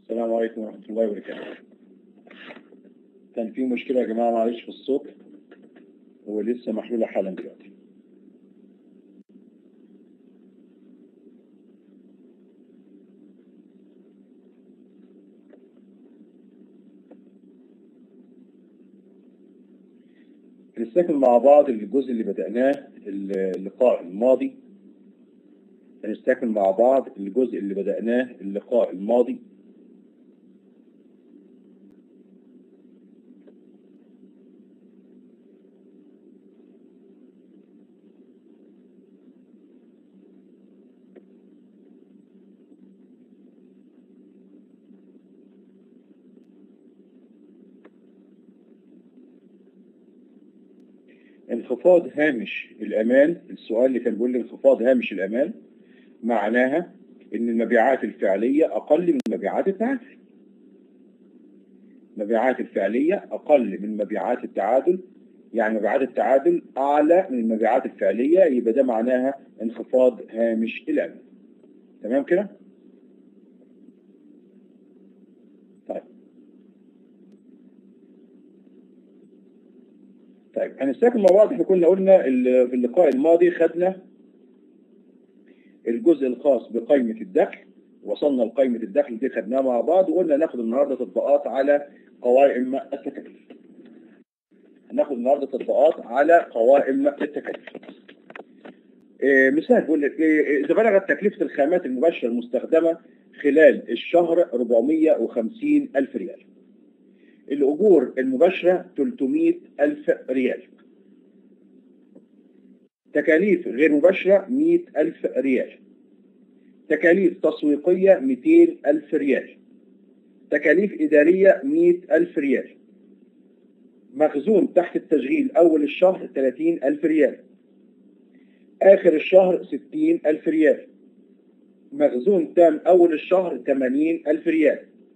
السلام عليكم ورحمة الله وبركاته كان في مشكلة يا جماعة معلش في الصوت هو لسه محلولة حالا دلوقتي هنستكمل مع بعض الجزء اللي بدأناه اللقاء الماضي هنستكمل مع بعض الجزء اللي بدأناه اللقاء الماضي انخفاض هامش الأمان السؤال اللي كان بيقول لي انخفاض هامش الأمان معناها ان المبيعات الفعلية أقل من مبيعات التعادل المبيعات الفعلية أقل من مبيعات التعادل يعني مبيعات التعادل أعلى من المبيعات الفعلية يبقى ده معناها انخفاض هامش الأمان تمام كده؟ طيب طيب هنستكمل مع بعض احنا كنا قلنا في اللقاء الماضي خدنا الجزء الخاص بقائمة الدخل وصلنا لقائمة الدخل دي خدناها مع بعض وقلنا ناخد النهاردة تطبيقات على قوائم التكاليف هناخد النهاردة تطبيقات على قوائم التكاليف إيه مثال بيقول لك إيه إذا بلغت تكلفة الخامات المباشرة المستخدمة خلال الشهر 450 ألف ريال الأجور المباشرة 300 ألف ريال تكاليف غير مباشرة 100 ألف ريال تكاليف تسويقية 200 ألف ريال تكاليف إدارية 100 ألف ريال مخزون تحت التشغيل أول الشهر 30 ألف ريال آخر الشهر 60 ألف ريال مخزون تام أول الشهر 80 ألف ريال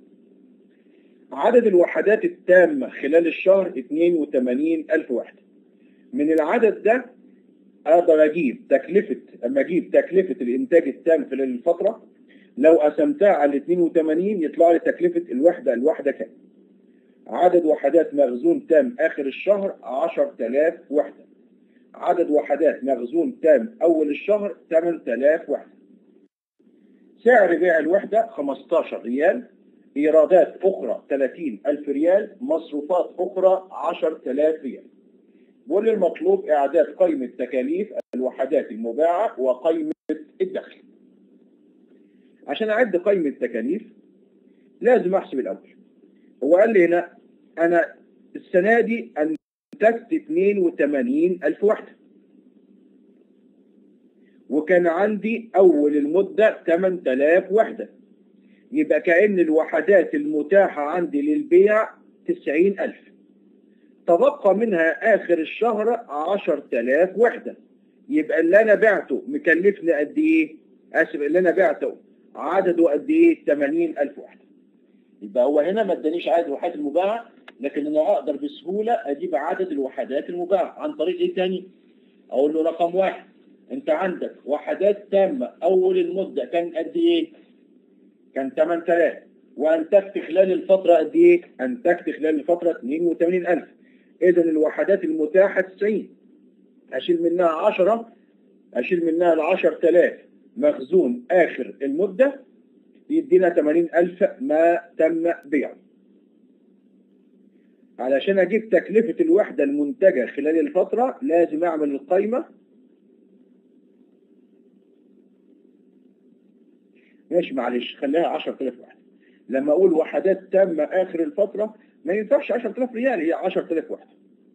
عدد الوحدات التامة خلال الشهر 82 ألف وحدة من العدد ده أقدر أجيب تكلفة أما أجيب تكلفة الإنتاج التام خلال الفترة لو قسمتها على 82 يطلع لي تكلفة الوحدة الواحدة كام عدد وحدات مخزون تام آخر الشهر 10000 وحدة عدد وحدات مخزون تام أول الشهر 8000 وحدة سعر بيع الوحدة 15 ريال إيرادات أخرى 30 ألف ريال مصروفات أخرى 10000 ريال واللي المطلوب إعداد قائمة تكاليف الوحدات المباعة وقائمة الدخل عشان أعد قائمة التكاليف لازم أحسب الأول هو قال لي هنا أنا السنة دي أنتجت 82 ألف وحدة وكان عندي أول المدة 8000 وحدة يبقى كأن الوحدات المتاحة عندي للبيع 90000 تبقى منها آخر الشهر 10000 وحدة يبقى اللي أنا بعته مكلفني قد إيه؟ آسف اللي أنا بعته عدده قد إيه؟ 80000 وحدة يبقى هو هنا ما ادانيش عدد الوحدات المباعة لكن أنا أقدر بسهولة أجيب عدد الوحدات المباعة عن طريق إيه تاني؟ أقول له رقم واحد أنت عندك وحدات تامة أول المدة كان قد إيه؟ كان 8000 وأنتجت خلال الفترة قد إيه؟ أنتجت خلال الفترة 82000 إذا الوحدات المتاحة 90 أشيل منها 10 أشيل منها ال 10000 مخزون آخر المدة يدينا 80000 ما تم بيعه علشان أجيب تكلفة الوحدة المنتجة خلال الفترة لازم أعمل القايمة ماشي معلش خليها 10000 وحدة لما أقول وحدات تامة آخر الفترة ما ينفعش 10000 ريال هي 10000 وحدة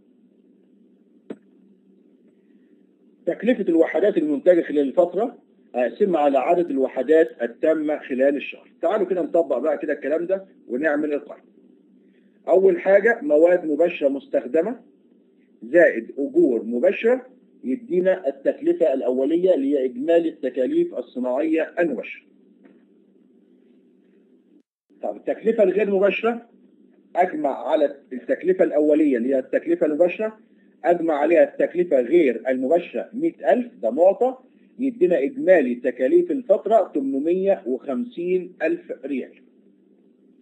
تكلفة الوحدات المنتجة خلال الفترة أقسمها على عدد الوحدات التامة خلال الشهر تعالوا كده نطبق بقى كده الكلام ده ونعمل القائمة أول حاجة مواد مباشرة مستخدمة زائد أجور مباشرة يدينا التكلفة الأولية اللي هي إجمالي التكاليف الصناعية المباشرة طب التكلفة الغير مباشرة أجمع على التكلفة الأولية اللي هي التكلفة المباشرة أجمع عليها التكلفة غير المباشرة 100000 ده معطى يدينا إجمالي تكاليف الفترة 850000 ريال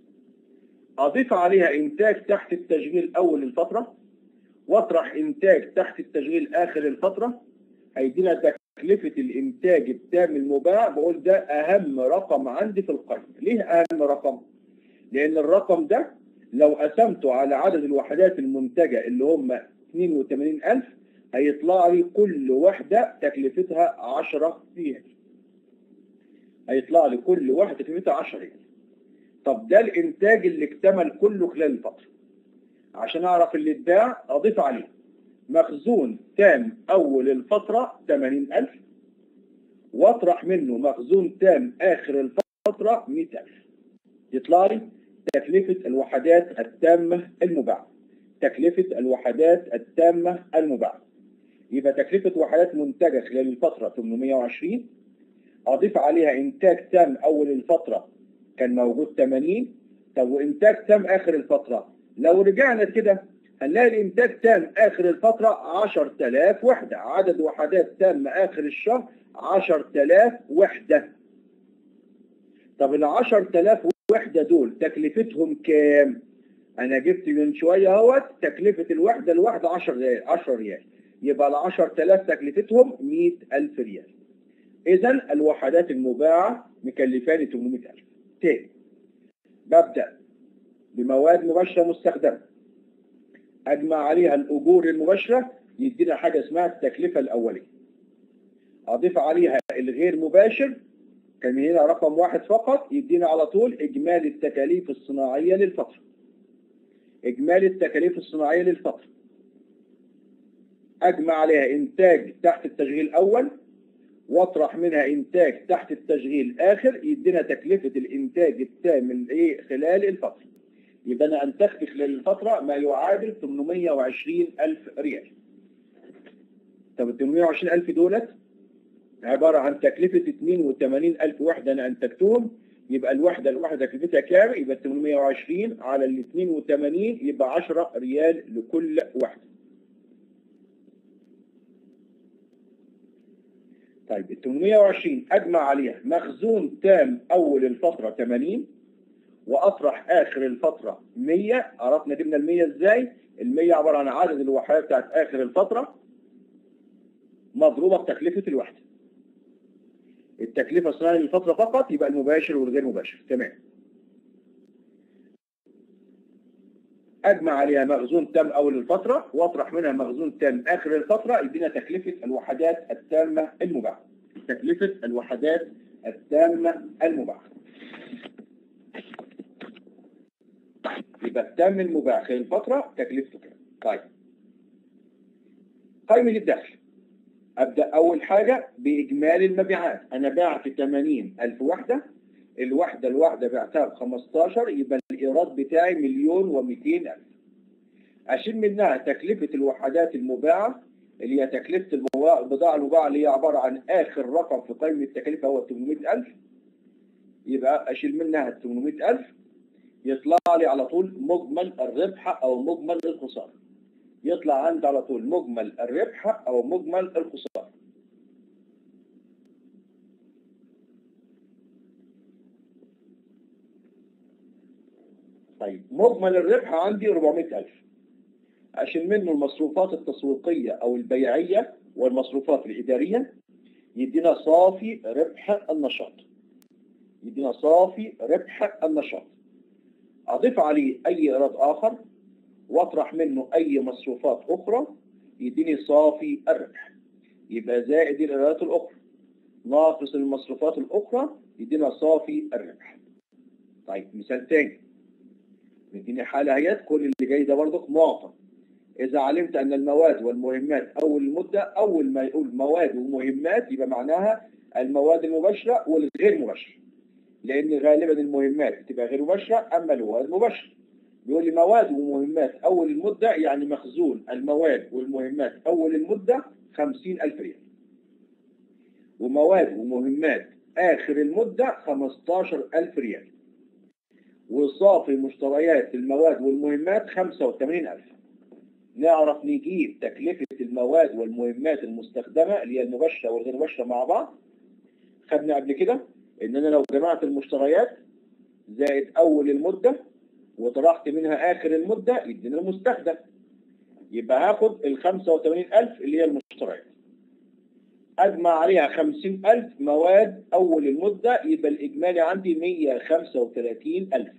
أضيف عليها إنتاج تحت التشغيل أول الفترة واطرح إنتاج تحت التشغيل آخر الفترة هيدينا تكلفة الإنتاج التام المباع بقول ده أهم رقم عندي في القائمة ليه أهم رقم؟ لأن الرقم ده لو قسمته على عدد الوحدات المنتجة اللي هم 82000 هيطلع لي كل وحدة تكلفتها 10 ريال هيطلع لي كل واحدة تكلفتها 10 ريال طب ده الإنتاج اللي اكتمل كله خلال الفترة عشان أعرف اللي اتباع أضيف عليه مخزون تام أول الفترة 80000 واطرح منه مخزون تام آخر الفترة 100000 يطلع لي تكلفة الوحدات التامة المباعة تكلفة الوحدات التامة المباعة يبقى تكلفة وحدات منتجة خلال الفترة 820 أضيف عليها إنتاج تام أول الفترة كان موجود 80 طب وإنتاج تام آخر الفترة لو رجعنا كده هنلاقي الإنتاج تام آخر الفترة 10000 وحدة عدد وحدات تام آخر الشهر 10000 وحدة طب ال 10000 وحدة دول تكلفتهم كام؟ أنا جبت من شوية اهوت تكلفة الوحدة الواحدة 10 ريال 10 ريال يبقى ال 10000 تكلفتهم 100000 ريال إذا الوحدات المباعة مكلفاني 800000 تاني ببدأ بمواد مباشرة مستخدمة أجمع عليها الأجور المباشرة يدينا حاجة اسمها التكلفة الأولية أضيف عليها الغير مباشر كان هنا رقم واحد فقط يدينا على طول إجمالي التكاليف الصناعية للفترة إجمالي التكاليف الصناعية للفترة أجمع عليها إنتاج تحت التشغيل أول واطرح منها إنتاج تحت التشغيل آخر يدينا تكلفة الإنتاج التام الإيه خلال الفترة يبقى أنا أنتجت خلال الفترة ما يعادل 820 ألف ريال طب ال 820 ألف دولت عبارة عن تكلفة 82 ألف وحدة أنا أنتجتهم يبقى الوحدة الواحدة تكلفتها كام؟ يبقى 820 على ال 82 يبقى 10 ريال لكل واحدة. طيب ال 820 أجمع عليها مخزون تام أول الفترة 80 وأطرح آخر الفترة 100 عرفنا جبنا ال 100 إزاي؟ ال 100 عبارة عن عدد الوحدات بتاعت آخر الفترة مضروبة بتكلفة الوحدة. التكلفة الصناعية للفترة فقط يبقى المباشر والغير مباشر تمام أجمع عليها مخزون تام أول الفترة وأطرح منها مخزون تام آخر الفترة يدينا تكلفة الوحدات التامة المباعة تكلفة الوحدات التامة المباعة يبقى التام المباع خلال الفترة تكلفته كام طيب قائمة الدخل أبدأ أول حاجة بإجمالي المبيعات أنا بعت 80 ألف وحدة الوحدة الواحدة بعتها ب 15 يبقى الإيراد بتاعي مليون و200 ألف أشيل منها تكلفة الوحدات المباعة اللي هي تكلفة البضاعة المباعة اللي هي عبارة عن آخر رقم في قائمة التكلفة هو 800 ألف يبقى أشيل منها ال 800 ألف يطلع لي على طول مجمل الربح أو مجمل الخسارة يطلع عندي على طول مجمل الربح أو مجمل الخسارة طيب مجمل الربح عندي 400000 أشيل منه المصروفات التسويقية أو البيعية والمصروفات الإدارية يدينا صافي ربح النشاط يدينا صافي ربح النشاط أضيف عليه أي إيراد آخر واطرح منه أي مصروفات أخرى يديني صافي الربح يبقى زائد الإيرادات الأخرى ناقص المصروفات الأخرى يدينا صافي الربح طيب مثال تاني مديني حالة اهيت كل اللي جاي ده برضك معطى إذا علمت أن المواد والمهمات أول المدة أول ما يقول مواد ومهمات يبقى معناها المواد المباشرة والغير مباشرة لأن غالبا المهمات بتبقى غير مباشرة أما المواد مباشرة بيقول لي مواد ومهمات أول المدة يعني مخزون المواد والمهمات أول المدة 50000 ريال ومواد ومهمات آخر المدة 15000 ريال وصافي مشتريات المواد والمهمات 85000 نعرف نجيب تكلفة المواد والمهمات المستخدمة اللي هي المباشرة والغير مباشرة مع بعض خدنا قبل كده ان انا لو جمعت المشتريات زائد اول المدة وطرحت منها آخر المدة يدينا المستخدم يبقى هاخد ال 85000 اللي هي المشتريات أجمع عليها 50000 مواد أول المدة يبقى الإجمالي عندي 135000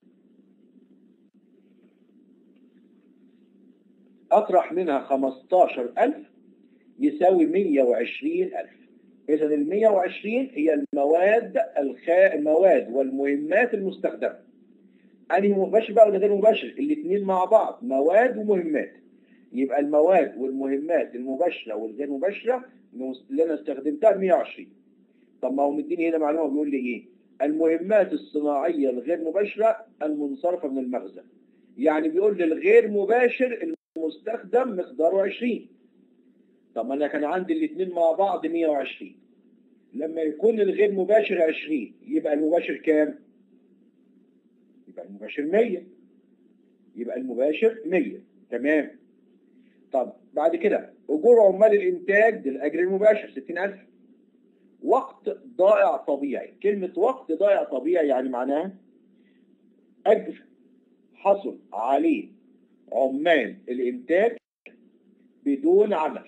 أطرح منها 15000 يساوي 120000 إذا ال 120 هي المواد الخا... المواد والمهمات المستخدمة أنهي مباشر بقى ولا غير مباشر الاثنين مع بعض مواد ومهمات يبقى المواد والمهمات المباشرة والغير مباشرة اللي أنا استخدمتها 120 طب ما هو مديني هنا معلومة بيقول لي إيه المهمات الصناعية الغير مباشرة المنصرفة من المخزن يعني بيقول لي الغير مباشر المستخدم مقداره 20 طب انا كان عندي الاثنين مع بعض 120 لما يكون الغير مباشر 20 يبقى المباشر كام يبقى المباشر 100 يبقى المباشر 100 تمام طب بعد كده اجور عمال الانتاج ده الاجر المباشر 60000 وقت ضائع طبيعي كلمة وقت ضائع طبيعي يعني معناها أجر حصل عليه عمال الإنتاج بدون عمل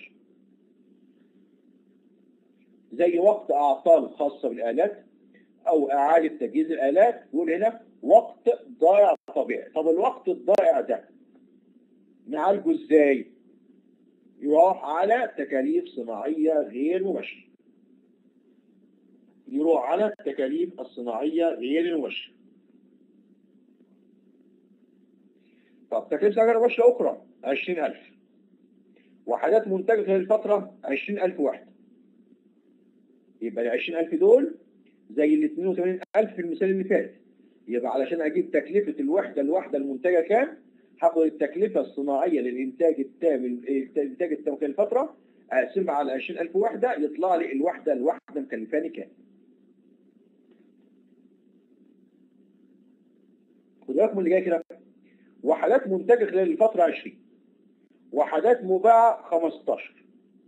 زي وقت أعطال خاصة بالآلات أو إعادة تجهيز الآلات يقول هنا وقت ضائع طبيعي طب الوقت الضائع ده نعالجه إزاي؟ يروح على تكاليف صناعية غير مباشرة يروح على التكاليف الصناعية غير المباشرة طب تكلفة غير مباشرة أخرى 20000 وحدات منتجة خلال الفترة 20000 وحدة يبقى ال 20000 دول زي ال 82000 في المثال اللي فات يبقى علشان أجيب تكلفة الوحدة الواحدة المنتجة كام هاخد التكلفة الصناعية للإنتاج التام الإنتاج التام خلال الفترة أقسمها على 20000 وحدة يطلع لي الوحدة الواحدة مكلفاني كام خد بالكم اللي جاي كده وحدات منتجة خلال الفترة 20 وحدات مباعة 15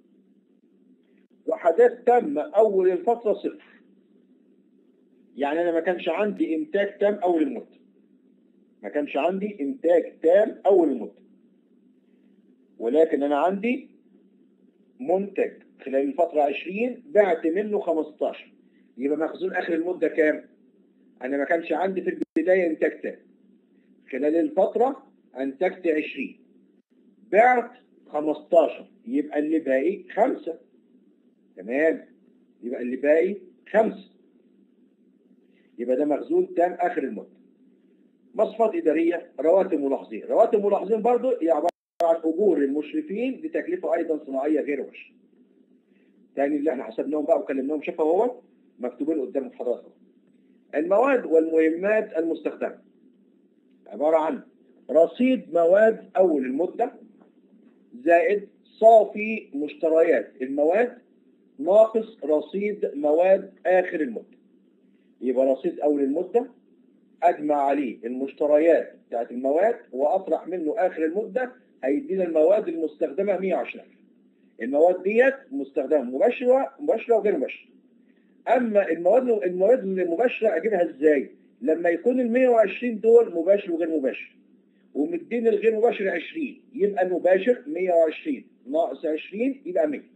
وحدات تم أول الفترة صفر يعني أنا ما كانش عندي إنتاج تام أول المدة ما كانش عندي إنتاج تام أول المدة ولكن أنا عندي منتج خلال الفترة 20 بعت منه 15 يبقى مخزون آخر المدة كام؟ أنا ما كانش عندي في البداية إنتاج تام خلال الفترة أنتجت 20 بعت 15 يبقى اللي باقي خمسة تمام يبقى اللي باقي خمسة يبقى ده مخزون تام آخر المدة مصفات إدارية رواتب ملاحظين رواتب ملاحظين برضو هي عبارة عن أجور المشرفين بتكلفة أيضا صناعية غير مباشرة تاني اللي احنا حسبناهم بقى وكلمناهم شافوا هو مكتوبين قدام حضراتكم المواد والمهمات المستخدمة عبارة عن رصيد مواد أول المدة زائد صافي مشتريات المواد ناقص رصيد مواد آخر المدة يبقى رصيد أول المدة أجمع عليه المشتريات بتاعت المواد وأطرح منه آخر المدة هيدينا المواد المستخدمة 120 المواد ديت مستخدمة مباشرة مباشرة وغير مباشرة أما المواد المواد المباشرة أجيبها إزاي؟ لما يكون ال 120 دول مباشر وغير مباشر ومدين الغير مباشر 20 يبقى المباشر 120 ناقص 20 يبقى 100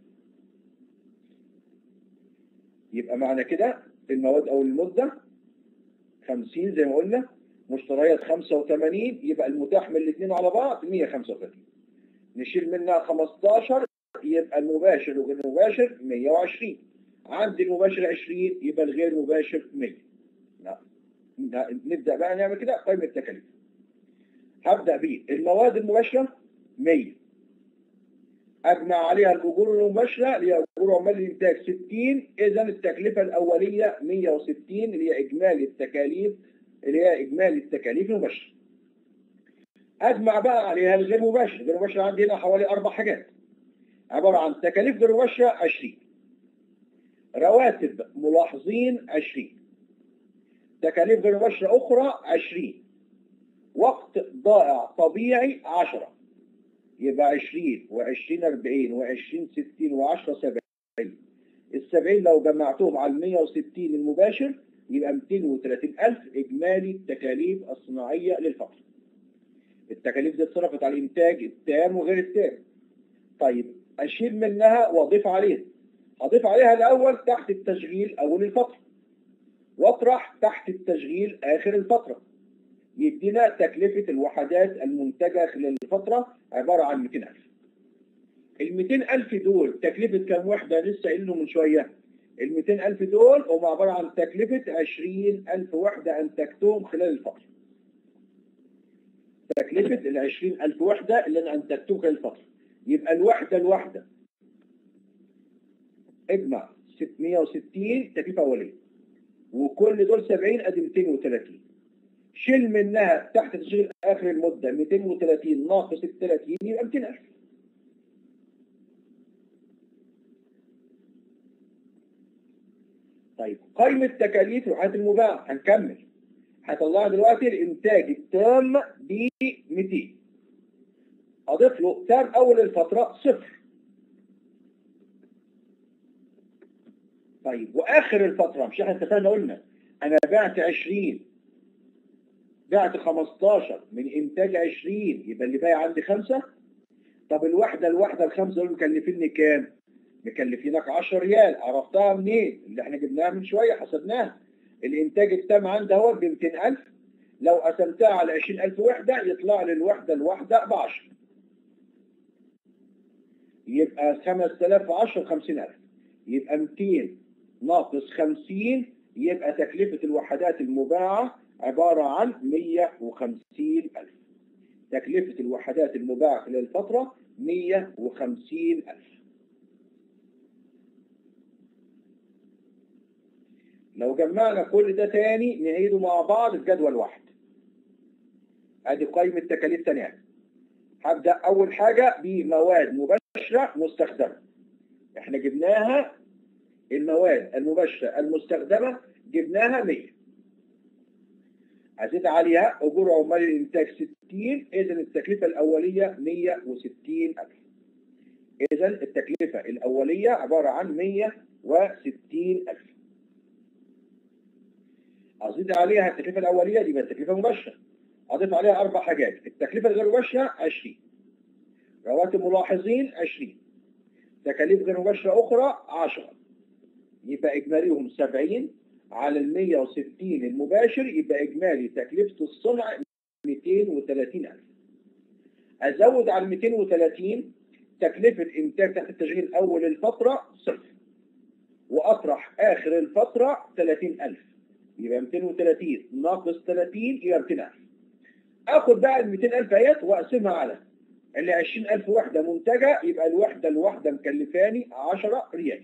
يبقى معنى كده المواد أو المدة 50 زي ما قلنا مشتريات 85 يبقى المتاح من الاثنين على بعض 135 نشيل منها 15 يبقى المباشر وغير المباشر 120 عندي المباشر 20 يبقى الغير مباشر 100 لا. نبدأ بقى نعمل كده قائمة التكاليف هبدأ بيه المواد المباشرة 100 أجمع عليها الأجور المباشرة اللي هي أجور عمال الإنتاج 60 إذا التكلفة الأولية 160 اللي هي إجمالي التكاليف اللي هي إجمالي التكاليف المباشرة أجمع بقى عليها الغير مباشر الغير مباشر عندي هنا حوالي أربع حاجات عبارة عن تكاليف غير مباشرة 20 رواتب ملاحظين 20 تكاليف غير مباشرة أخرى 20 وقت ضائع طبيعي 10 يبقى 20 و20 40 و20 60 و10 70 ال 70 لو جمعتهم على ال 160 المباشر يبقى 230000 إجمالي التكاليف الصناعية للفترة التكاليف دي اتصرفت على الإنتاج التام وغير التام طيب أشيل منها وأضيف عليها هضيف عليها الأول تحت التشغيل أول الفترة واطرح تحت التشغيل آخر الفترة يدينا تكلفة الوحدات المنتجة خلال الفترة عبارة عن 200000 ال 200000 دول تكلفة كام وحدة لسه قايلينه من شوية ال 200000 دول هم عبارة عن تكلفة 20000 وحدة أنتجتهم خلال الفترة تكلفة ال 20000 وحدة اللي أنا أنتجتهم خلال الفترة يبقى الوحدة الواحدة اجمع 660 تكلفة أولية وكل دول 70 ادي 230 شيل منها تحت تشغيل اخر المده 230 ناقص ال 30 يبقى 200000 طيب قائمة تكاليف الوحدات المباعة هنكمل هطلع دلوقتي الانتاج التام ب 200 اضيف له تام اول الفترة صفر طيب واخر الفترة مش احنا اتفقنا قلنا انا بعت 20 بعت 15 من انتاج 20 يبقى اللي باقي عندي خمسة طب الواحدة الواحدة الخمسة دول مكلفيني كام؟ مكلفينك 10 ريال عرفتها منين؟ اللي احنا جبناها من شوية حسبناها الانتاج التام عندي اهو ب 200000 لو قسمتها على 20000 وحدة يطلع لي الوحدة الواحدة ب 10 يبقى 5000 في 10 50000 يبقى 200 ناقص 50 يبقى تكلفة الوحدات المباعة عبارة عن 150 ألف تكلفة الوحدات المباعة خلال الفترة 150 ألف لو جمعنا كل ده تاني نعيده مع بعض في جدول واحد ادي قائمة تكاليف تانية هبدأ أول حاجة بمواد مباشرة مستخدمة احنا جبناها المواد المباشرة المستخدمة جبناها 100 أزيد عليها أجور عمال الإنتاج 60 إذا التكلفة الأولية 160 ألف إذا التكلفة الأولية عبارة عن 160 ألف أزيد عليها التكلفة الأولية دي التكلفة المباشرة أضيف عليها أربع حاجات التكلفة الغير مباشرة 20 رواتب ملاحظين 20 تكاليف غير مباشرة أخرى 10 يبقى إجماليهم 70 على ال 160 المباشر يبقى إجمالي تكلفة الصنع 230 ألف أزود على 230 تكلفة إنتاج تحت التشغيل أول الفترة صفر وأطرح آخر الفترة 30 ألف يبقى 230 ناقص 30 يبقى 200 ألف آخد بقى ال 200 ألف آيات وأقسمها على اللي 20 ألف وحدة منتجة يبقى الوحدة الواحدة مكلفاني 10 ريال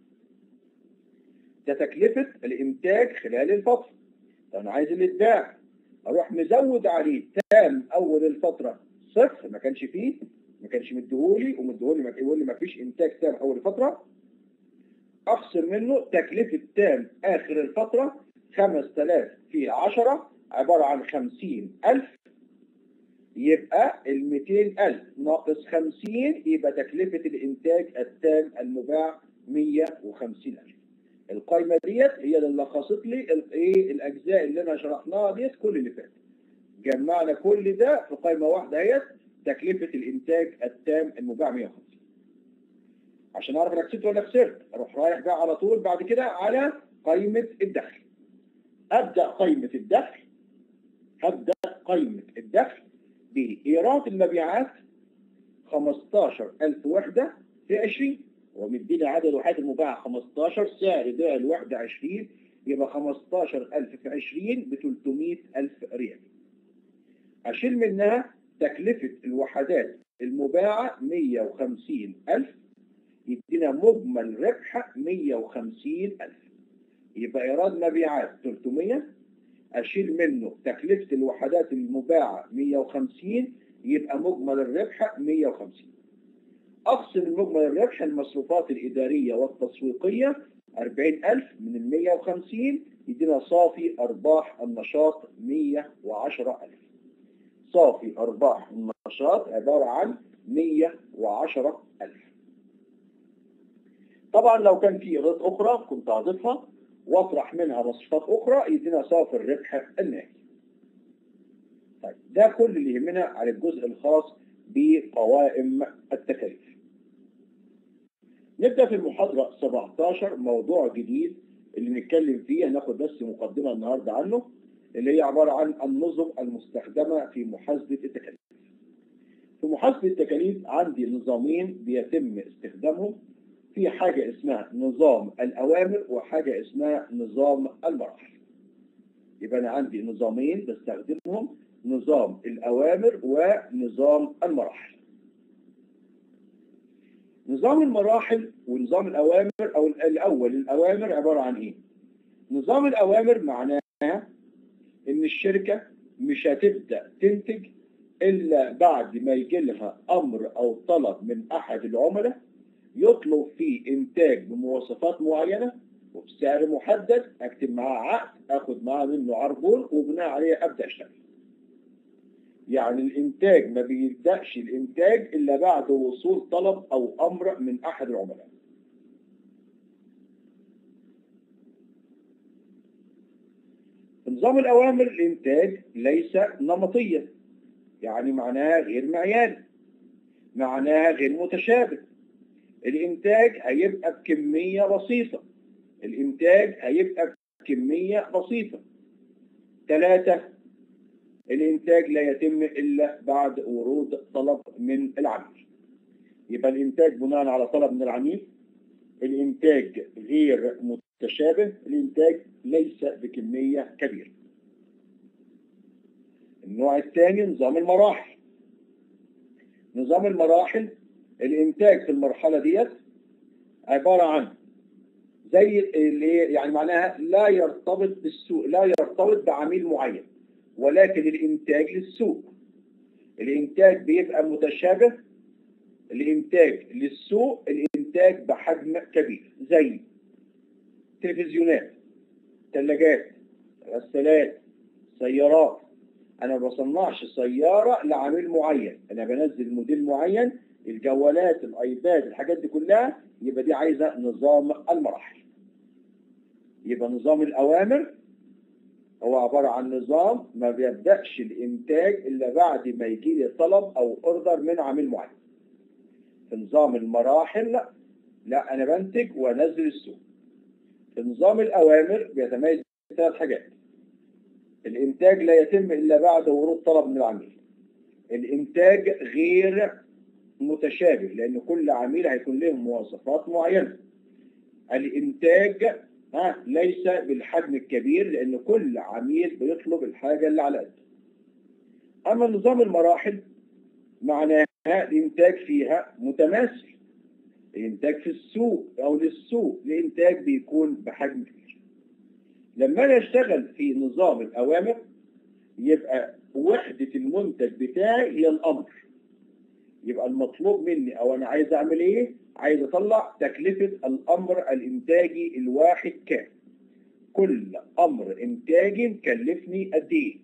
ده تكلفة الإنتاج خلال الفترة لو أنا عايز اللي اتباع أروح مزود عليه تام أول الفترة صفر ما كانش فيه ما كانش مديهولي ومديهولي يقول لي ما فيش إنتاج تام أول الفترة أخصم منه تكلفة تام آخر الفترة 5000 في 10 عبارة عن 50000 يبقى ال 200000 ناقص 50 يبقى تكلفة الإنتاج التام المباع 150000 القايمة ديت هي اللي لخصت لي الايه الاجزاء اللي انا شرحناها ديت كل اللي فات جمعنا كل ده في قايمة واحدة اهيت تكلفة الانتاج التام المباع 150 عشان اعرف انا كسبت ولا خسرت اروح رايح بقى على طول بعد كده على قايمة الدخل ابدا قايمة الدخل هبدا قايمة الدخل بإيراد المبيعات 15000 وحدة في 20 ومدينا عدد وحدات المباعة 15 سعر بيع الوحدة 20 يبقى 15000 في 20 ب 300000 ريال أشيل منها تكلفة الوحدات المباعة 150000 يدينا مجمل ربح 150000 يبقى إيراد مبيعات 300 أشيل منه تكلفة الوحدات المباعة 150 يبقى مجمل الربح 150 أقسم المجمل الربح المصروفات الإدارية والتسويقية 40000 من ال 150 يدينا صافي أرباح النشاط 110000 صافي أرباح النشاط عبارة عن 110000 طبعا لو كان في إيرادات أخرى كنت هضيفها واطرح منها مصروفات اخرى يدينا صافي الربح النهائي طيب ده كل اللي يهمنا على الجزء الخاص بقوائم التكاليف نبدأ في المحاضرة 17 موضوع جديد اللي نتكلم فيه هناخد بس مقدمة النهاردة عنه اللي هي عبارة عن النظم المستخدمة في محاسبة التكاليف في محاسبة التكاليف عندي نظامين بيتم استخدامهم في حاجة اسمها نظام الأوامر وحاجة اسمها نظام المراحل يبقى أنا عندي نظامين بستخدمهم نظام الأوامر ونظام المراحل نظام المراحل ونظام الأوامر أو الأول الأوامر عبارة عن إيه؟ نظام الأوامر معناه إن الشركة مش هتبدأ تنتج إلا بعد ما يجي لها أمر أو طلب من أحد العملاء يطلب فيه إنتاج بمواصفات معينة وبسعر محدد أكتب معاه عقد أخد معاه منه عربون وبناء عليه أبدأ أشتغل. يعني الإنتاج ما بيبدأش الإنتاج إلا بعد وصول طلب أو أمر من أحد العملاء. نظام الأوامر الإنتاج ليس نمطيا يعني معناها غير معياري معناها غير متشابه الإنتاج هيبقى بكمية بسيطة الإنتاج هيبقى بكمية بسيطة ثلاثة الإنتاج لا يتم إلا بعد ورود طلب من العميل يبقى الإنتاج بناء على طلب من العميل الإنتاج غير متشابه الإنتاج ليس بكمية كبيرة النوع الثاني نظام المراحل نظام المراحل الإنتاج في المرحلة ديت عبارة عن زي اللي يعني معناها لا يرتبط بالسوق لا يرتبط بعميل معين ولكن الإنتاج للسوق الإنتاج بيبقى متشابه الإنتاج للسوق الإنتاج بحجم كبير زي تلفزيونات ثلاجات غسالات سيارات أنا ما بصنعش سيارة لعميل معين أنا بنزل موديل معين الجوالات الايباد الحاجات دي كلها يبقى دي عايزه نظام المراحل يبقى نظام الاوامر هو عباره عن نظام ما بيبداش الانتاج الا بعد ما يجي لي طلب او اوردر من عميل معين في نظام المراحل لا, لا انا بنتج وانزل السوق في نظام الاوامر بيتميز ثلاث حاجات الانتاج لا يتم الا بعد ورود طلب من العميل الانتاج غير متشابه لأن كل عميل هيكون له مواصفات معينة الإنتاج ها ليس بالحجم الكبير لأن كل عميل بيطلب الحاجة اللي على قده أما نظام المراحل معناها الإنتاج فيها متماثل الإنتاج في السوق أو للسوق الإنتاج بيكون بحجم كبير لما أنا أشتغل في نظام الأوامر يبقى وحدة المنتج بتاعي هي الأمر يبقى المطلوب مني او انا عايز اعمل ايه عايز اطلع تكلفة الامر الانتاجي الواحد كام كل امر انتاجي مكلفني قد ايه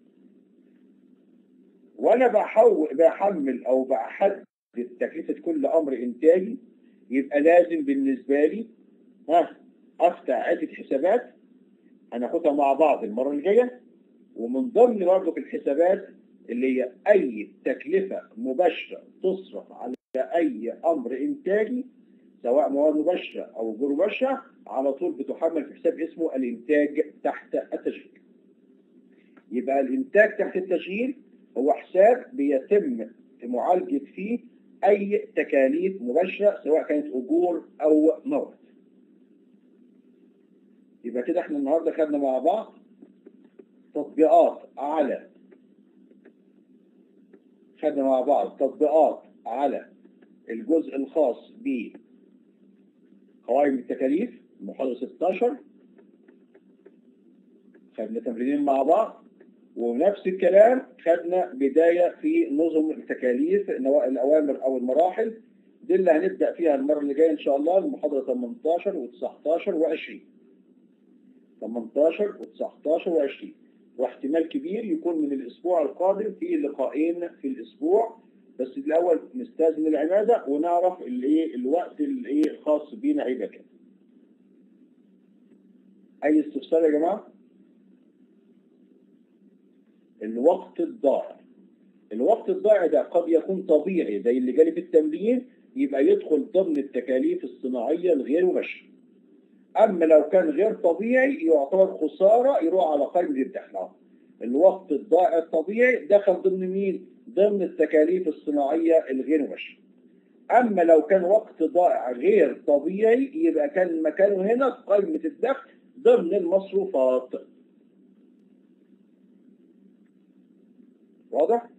وانا بحول بحمل او بحدد تكلفة كل امر انتاجي يبقى لازم بالنسبة لي ها افتح عدة حسابات هناخدها مع بعض المرة الجاية ومن ضمن برضه في الحسابات اللي هي أي تكلفة مباشرة تصرف على أي أمر إنتاجي سواء مواد مباشرة أو غير مباشرة على طول بتحمل في حساب اسمه الإنتاج تحت التشغيل. يبقى الإنتاج تحت التشغيل هو حساب بيتم معالجة فيه أي تكاليف مباشرة سواء كانت أجور أو مواد. يبقى كده احنا النهارده خدنا مع بعض تطبيقات على خدنا مع بعض تطبيقات على الجزء الخاص ب قوائم التكاليف المحاضرة 16 خدنا تمرينين مع بعض ونفس الكلام خدنا بداية في نظم التكاليف الأوامر أو المراحل دي اللي هنبدأ فيها المرة اللي جاية إن شاء الله المحاضرة 18 و19 و20 18 و19 و20 واحتمال كبير يكون من الأسبوع القادم في لقاءين في الأسبوع بس الأول نستاذن العبادة ونعرف الايه الوقت الايه الخاص بينا هيبقى كام اي استفسار يا جماعه الوقت الضائع الوقت الضائع ده قد يكون طبيعي زي اللي جالي في التمرين يبقى يدخل ضمن التكاليف الصناعيه الغير مباشره اما لو كان غير طبيعي يعتبر خساره يروح على قائمه الدخل الوقت الضائع الطبيعي دخل ضمن مين ضمن التكاليف الصناعيه الغير مباشره اما لو كان وقت ضائع غير طبيعي يبقى كان مكانه هنا في قائمه الدخل ضمن المصروفات واضح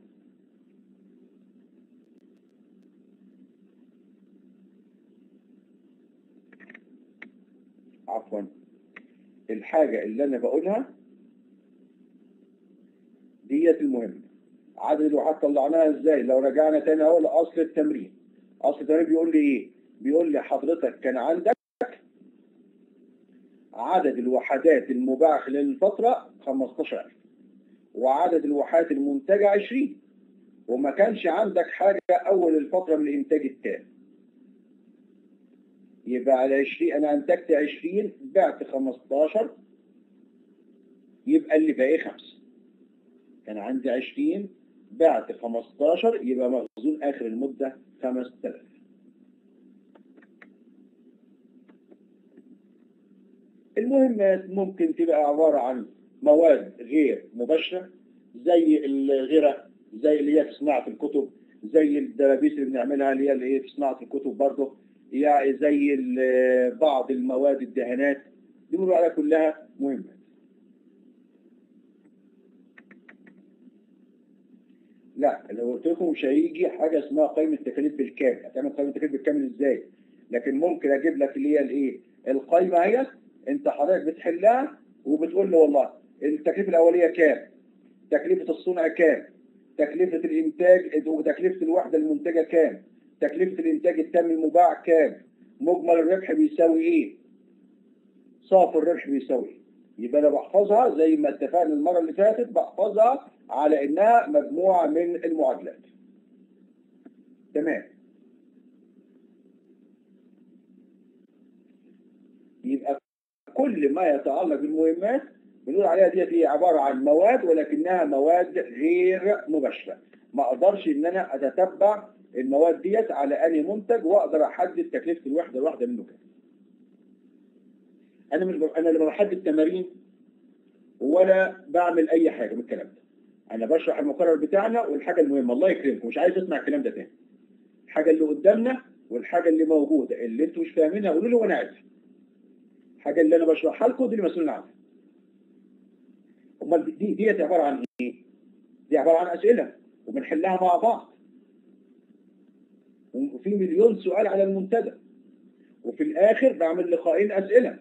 عفوا الحاجة اللي أنا بقولها ديت المهمة عدد الوحدات طلعناها ازاي لو رجعنا تاني اهو لأصل التمرين أصل التمرين بيقول لي إيه بيقول لي حضرتك كان عندك عدد الوحدات المباعة خلال الفترة 15000 وعدد الوحدات المنتجة 20 وما كانش عندك حاجة أول الفترة من الإنتاج التام يبقى على 20 أنا أنتجت 20 بعت 15 يبقى اللي باقي 5 كان عندي 20 بعت 15 يبقى مخزون آخر المدة 5000 المهمات ممكن تبقى عبارة عن مواد غير مباشرة زي الغيرة زي اللي هي في صناعة الكتب زي الدبابيس اللي بنعملها اللي هي اللي هي في صناعة الكتب برضه يعني زي بعض المواد الدهانات دي بنقول عليها كلها مهمة لا لو قلت لكم مش هيجي حاجة اسمها قائمة تكاليف بالكامل هتعمل قائمة تكاليف بالكامل ازاي لكن ممكن اجيب لك اللي هي الايه القائمة اهي انت حضرتك بتحلها وبتقول له والله التكلفة الأولية كام تكلفة الصنع كام تكلفة الإنتاج وتكلفة الوحدة المنتجة كام تكلفة الإنتاج التام المباع كام مجمل الربح بيساوي إيه صافي الربح بيساوي إيه يبقى أنا بحفظها زي ما اتفقنا المرة اللي فاتت بحفظها على إنها مجموعة من المعادلات تمام يبقى كل ما يتعلق بالمهمات بنقول عليها ديت هي عبارة عن مواد ولكنها مواد غير مباشرة ما اقدرش ان انا اتتبع المواد ديت على انهي منتج واقدر احدد تكلفة الوحدة الواحدة منه كام انا مش ب... انا اللي بحدد تمارين ولا بعمل اي حاجة من الكلام ده انا بشرح المقرر بتاعنا والحاجة المهمة الله يكرمكم مش عايز اسمع الكلام ده تاني الحاجة اللي قدامنا والحاجة اللي موجودة اللي انتوا مش فاهمينها قولوا لي وانا عارف الحاجة اللي انا بشرحها لكم دي اللي مسؤول عنها امال دي ديت عباره عن ايه دي عباره عن اسئله وبنحلها مع بعض وفي مليون سؤال على المنتدى وفي الاخر بعمل لقاءين اسئله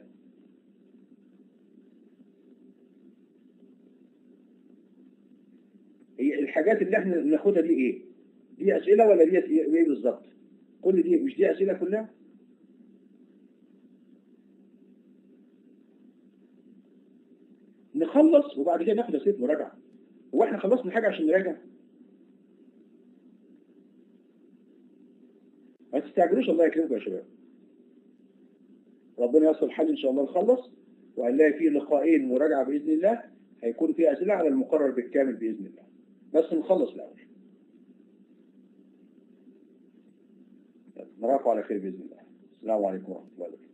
هي الحاجات اللي احنا بناخدها دي ايه دي اسئله ولا دي ايه بالظبط كل دي مش دي اسئله كلها نخلص وبعد كده ناخد اسئله مراجعه هو احنا خلصنا حاجه عشان نراجع ما تستعجلوش الله يكرمكم يا شباب ربنا يصل الحل ان شاء الله نخلص وهنلاقي فيه لقاءين مراجعه باذن الله هيكون فيه اسئله على المقرر بالكامل باذن الله بس نخلص الاول نراكم على خير باذن الله السلام عليكم ورحمه الله وبركاته